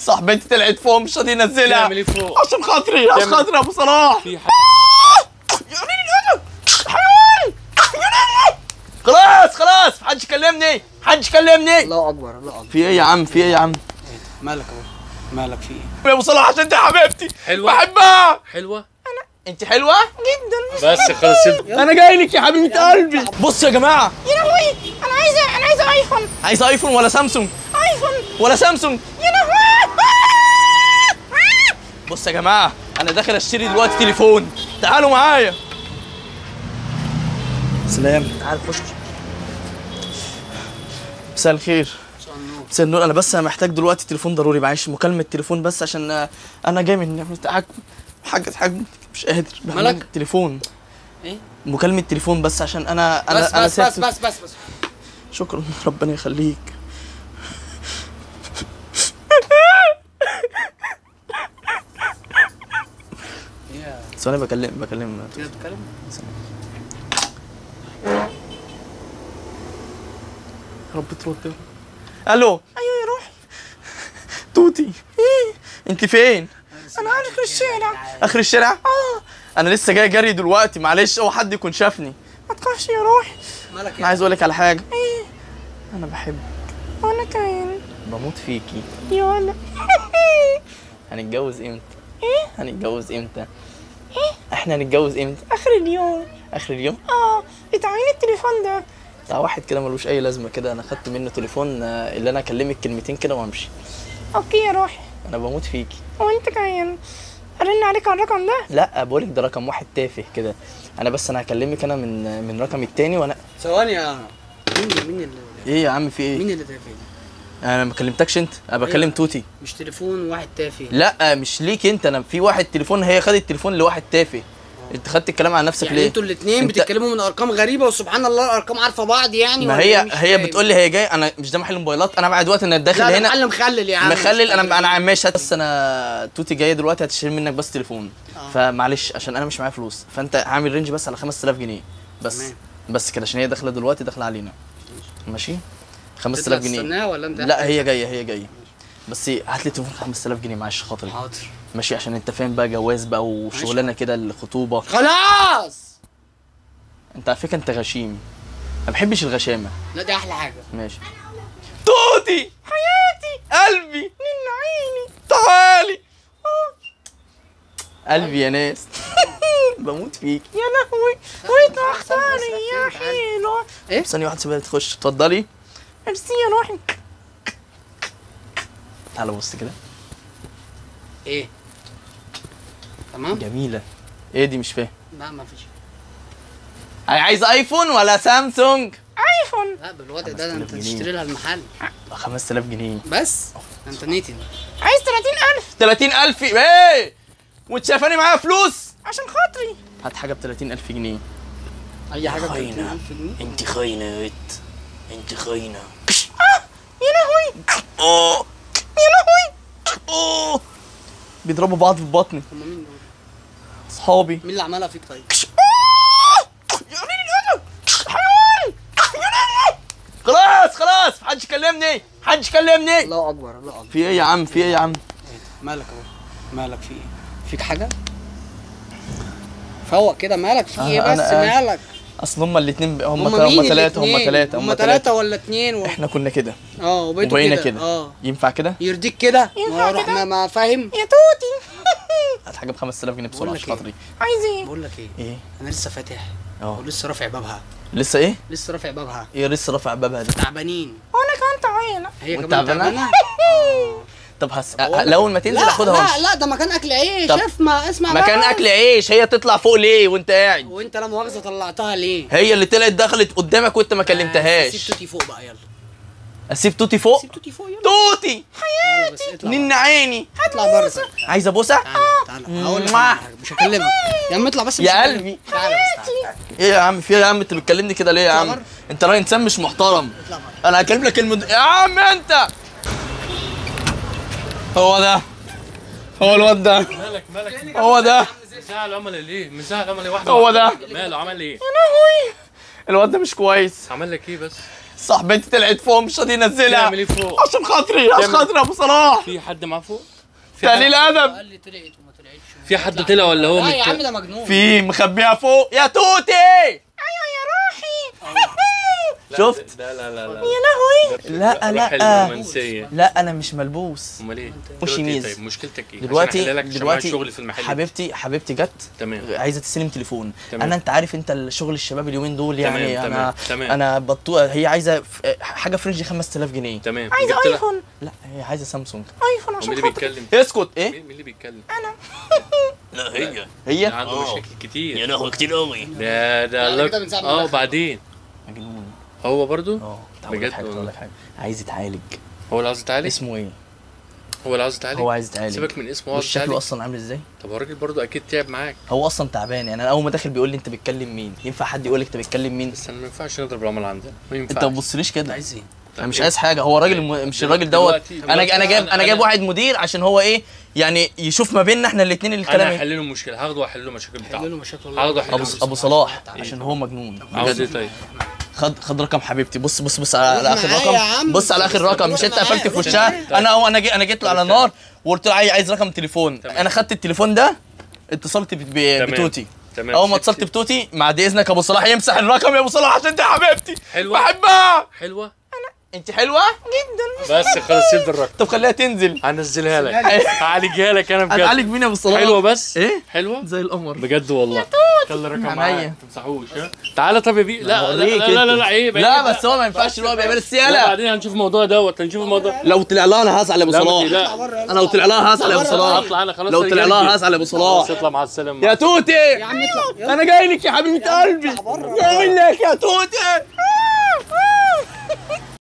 صاحبتي طلعت فوق مش راضي ينزلها تعمل ايه فوق؟ عشان خاطري عشان تعمل- خاطري يا ابو صلاح في حاجة يا وليد الأدب! حيوان يا وليد! خلاص خلاص محدش يكلمني محدش يكلمني الله اكبر الله اكبر في ايه يا عم في ايه يا عم مالك اهو مالك في ايه يا ابو صلاح عشان انت حبيبتي حلوة؟ بحبها حلوة انت حلوه جدا بس خلاص يلا. انا جاي لك يا حبيبه قلبي بص يا جماعه يا لهوي انا عايزه انا عايزه ايفون عايز ايفون ولا سامسونج ايفون ولا سامسونج يا لهوي بص يا جماعه انا داخل اشتري دلوقتي تليفون تعالوا معايا سلام تعال خش مساء الخير مساء النور انا بس محتاج دلوقتي تليفون ضروري معلش مكالمه تليفون بس عشان آه، انا جاي من حاجه حاجه حاجه مش قادر مالك؟ تليفون ايه مكالمه تليفون بس عشان انا انا بس انا بس بس سبت- بس بس بس شكرا ربنا يخليك يا ثواني بكلم بكلم كده بتتكلم يا رب ترد الو ايوه يا روحي توتي ايه انت فين انا اخر الشارع اخر الشارع اه انا لسه جاي جري دلوقتي معلش اوعى حد يكون شافني ما تخافش يا روحي مالك انا يا عايز اقول لك على حاجه انا بحب وانا كمان بموت فيكي يا ولا هنتجوز امتى ايه هنتجوز امتى ايه احنا هنتجوز امتى اخر اليوم اخر اليوم اه اتعين التليفون ده بتاع واحد كده ملوش اي لازمه كده انا خدت منه تليفون آه، اللي انا اكلمك كلمتين كده وامشي اوكي يا روحي انا بموت فيكي وانت كمان ارن عليك على الرقم ده لا بقولك ده رقم واحد تافه كده انا بس انا هكلمك انا من من رقمي التاني وانا ثواني يا مين مين اللي ايه يا عم في ايه مين اللي تافه انا ما كلمتكش انت انا بكلم أيوة. توتي مش تليفون واحد تافه لا مش ليك انت انا في واحد تليفون هي خدت التليفون لواحد تافه انت خدت الكلام على نفسك يعني ليه انتوا الاثنين انت- بتتكلموا من ارقام غريبه وسبحان الله الارقام عارفه بعض يعني ما ولا هي إيه؟ مش هي فاهم. بتقول لي هي جايه انا مش ده محل موبايلات انا بعد وقت انا داخل لا ده هنا محل مخلل يا عم مخلل انا انا ماشي بس انا توتي جايه دلوقتي هتشتري منك بس تليفون آه. فمعلش عشان انا مش معايا فلوس فانت عامل رينج بس على 5000 جنيه بس تمام. بس كده عشان هي داخله دلوقتي داخله علينا ماشي 5000 جنيه تستناها ولا انت لا هي جايه هي جايه بس هات لي تليفون 5000 جنيه معلش خاطري حاضر ماشي عشان انت فاهم بقى جواز بقى وشغلانه كده الخطوبه خلاص انت على فكره انت غشيم ما بحبش الغشامه لا دي احلى حاجه ماشي توتي حياتي قلبي نين عيني تعالي قلبي يا ناس بموت فيك يا لهوي وانت اختاري يا حلوه ثانية واحدة سيبها تخش اتفضلي ميرسي يا روحي تعالى بص كده ايه تمام جميلة ايه دي مش فاهم لا ما فيش عايز ايفون ولا سامسونج ايفون لا بالوضع ده, ده 5000 انت جنيه. تشتري لها المحل 5000 جنيه بس انت نيتن عايز 30000 30000 ايه وانت شايفاني معايا فلوس عشان خاطري هات حاجة ب 30000 جنيه اي حاجه ب خاينة. 30000 جنيه انت خاينة يا بت انت خاينة يا لهوي اوه يا لهوي اوه بيضربوا بعض في بطني هم مين دول؟ اصحابي مين اللي عملها فيك طيب؟ يا وليد الأدب حيوان يا لهوي خلاص خلاص محدش يكلمني محدش يكلمني الله اكبر الله اكبر في ايه يا عم في ايه يا عم مالك اهو مالك في ايه؟ فيك حاجه؟ فوق كده مالك في ايه آه، بس أنا- مالك؟ اصل هما الاتنين هم هما مين هم ثلاثة هم الاتنين؟ ثلاثة هما ثلاثة ولا اتنين و... احنا كنا كده اه وبقيتوا وبقينا كده كده اه ينفع كده؟ يرضيك كده؟ ينفع ما اروح كده؟ ما, ما فاهم؟ يا توتي هات حاجة ب 5000 جنيه بسرعة بقول لك عشان خاطري عايز ايه بقول لك ايه؟ ايه؟ انا لسه فاتح اه ولسه رافع بابها لسه ايه؟ لسه رافع بابها ايه لسه رافع بابها ده تعبانين وانا كمان تعبانه هي وانت كمان تعبانة؟ تعبانه طب هس... بقول لك- لو ما تنزل لا اخدها لا وامشي لا ده مكان اكل عيش طب اسمع اسمع مكان بقى. اكل عيش هي تطلع فوق ليه وانت قاعد؟ وانت لا مؤاخذه طلعتها ليه؟ هي اللي طلعت دخلت قدامك وانت ما سيب كلمتهاش توتي فوق بقى يلا اسيب توتي فوق سيب توتي فوق يلا توتي تعالى بس اطلع نين بره. عيني اطلع بره تعالى عايزه بوسه تعالى هقول لك موah. على حاجة، مش هكلمك يا عم اطلع بس مش يا هكلمك. قلبي. تعالى بس تعالى ايه يا عم في إيه يا عم انت بتكلمني كده ليه يا اطلع عم بره. انت راجل انسان مش محترم اطلع بره انا هكلم لك المد... يا عم انت هو ده هو الواد ده مالك مالك هو ده مزعل عمل ليه؟ مزعل عمل ايه واحدة هو واحدة. ده. ماله عمل ايه؟ الواد ده مش كويس عمل لك ايه بس؟ صاحبتي طلعت فوق مش راضي ينزلها تعمل ايه فوق عشان خاطري عشان تعمل- خاطري يا ابو صلاح في حد معاه فوق في تقليل حد, ادب قال لي طلعت وما طلعتش في حد طلع ولا هو لا يا عم مت... ده مجنون في مخبيها فوق يا توتي ايوه يا روحي شفت لا لا لا لا لا روح لا الرومانسيه لا انا مش ملبوس امال ايه وش دلوقتي يميز؟ طيب مشكلتك ايه دلوقتي عشان أحللك عشان دلوقتي معاك شغل في المحل حبيبتي حبيبتي جت تمام عايزه تستلم تليفون تمام. انا انت عارف انت الشغل الشباب اليومين دول تمام، يعني تمام، انا تمام. انا بطوء هي عايزه ف- حاجه فرنج 5000 جنيه تمام عايزه جبت لها- ايفون لا هي عايزه سامسونج ايفون هو عشان مين اللي خاطري بيتكلم اسكت ايه مين مين اللي بيتكلم لا هي هي هي عنده مشاكل كتير لهوي كتير قوي ده ده يعني الله- كده من ساعة ما اه دخل. بعدين مجنون هو برضو اه هقول بجد لك حاجه والله. هقول لك حاجه عايز يتعالج هو اللي عاوز يتعالج اسمه ايه هو اللي عاوز يتعالج هو عايز يتعالج سيبك من اسمه هو عاوز مش شكله يتعالج اصلا عامل ازاي طب هو الراجل برضو اكيد تعب معاك هو اصلا تعبان يعني انا اول ما داخل بيقول لي انت بتكلم مين ينفع حد يقول لك انت بتكلم مين بس انا ما ينفعش نضرب العملاء عندنا ما ينفعش انت ما تبصليش كده عايز ايه؟ انا مش إيه؟ عايز حاجه هو راجل م... مش الراجل دوت دلوقتي- انا دلوقتي انا جايب أنا- انا جايب أنا- واحد مدير عشان هو ايه يعني يشوف ما بيننا احنا الاثنين الكلام انا ايه هحل له المشكله هاخده واحل له المشاكل حل بتاعته له مشاكل هاخده احل له ابو ابو صلاح عشان هو مجنون عاوز ايه بجد. طيب خد خد رقم حبيبتي بص بص بص على على اخر معايا يا رقم عم. بص على اخر رقم مش انت قفلت في وشها انا هو انا جي انا جيت له على النار وقلت له عايز عايز رقم تليفون تمام. انا خدت التليفون ده اتصلت ب- ب- تمام. بتوتي تمام اول ما سبت- اتصلت بتوتي بعد اذنك يا ابو صلاح يمسح الرقم يا ابو صلاح عشان انت حبيبتي حلوة؟ بحبها حلوه انت حلوه بس خلاص سيب الرقم طب خليها تنزل هنزلها لك هعالجها لك انا بجد هتعالج مين يا ابو صلاح حلوه بس ايه حلوه زي القمر بجد والله خلي الرقم عينيا. معايا ما تمسحوش ها تعالى طب يا بيه لا لا هوريك لا لا انت. لا, لا عيب لا عيب. بس هو ما ينفعش اللي هو بيعمل لا السياله بعدين هنشوف الموضوع دوت هنشوف الموضوع لو طلع لها انا هزعل يا ابو لا ما صلاح تقلقش. انا لو طلع لها هزعل يا ابو صلاح اطلع انا خلاص لو أنا طلع جاي لها لك. هزعل يا ابو خلاص صلاح اطلع مع السلامه يا توتي يا عم اطلع يلا. انا جاي لك يا حبيبه قلبي جاي لك يا توتي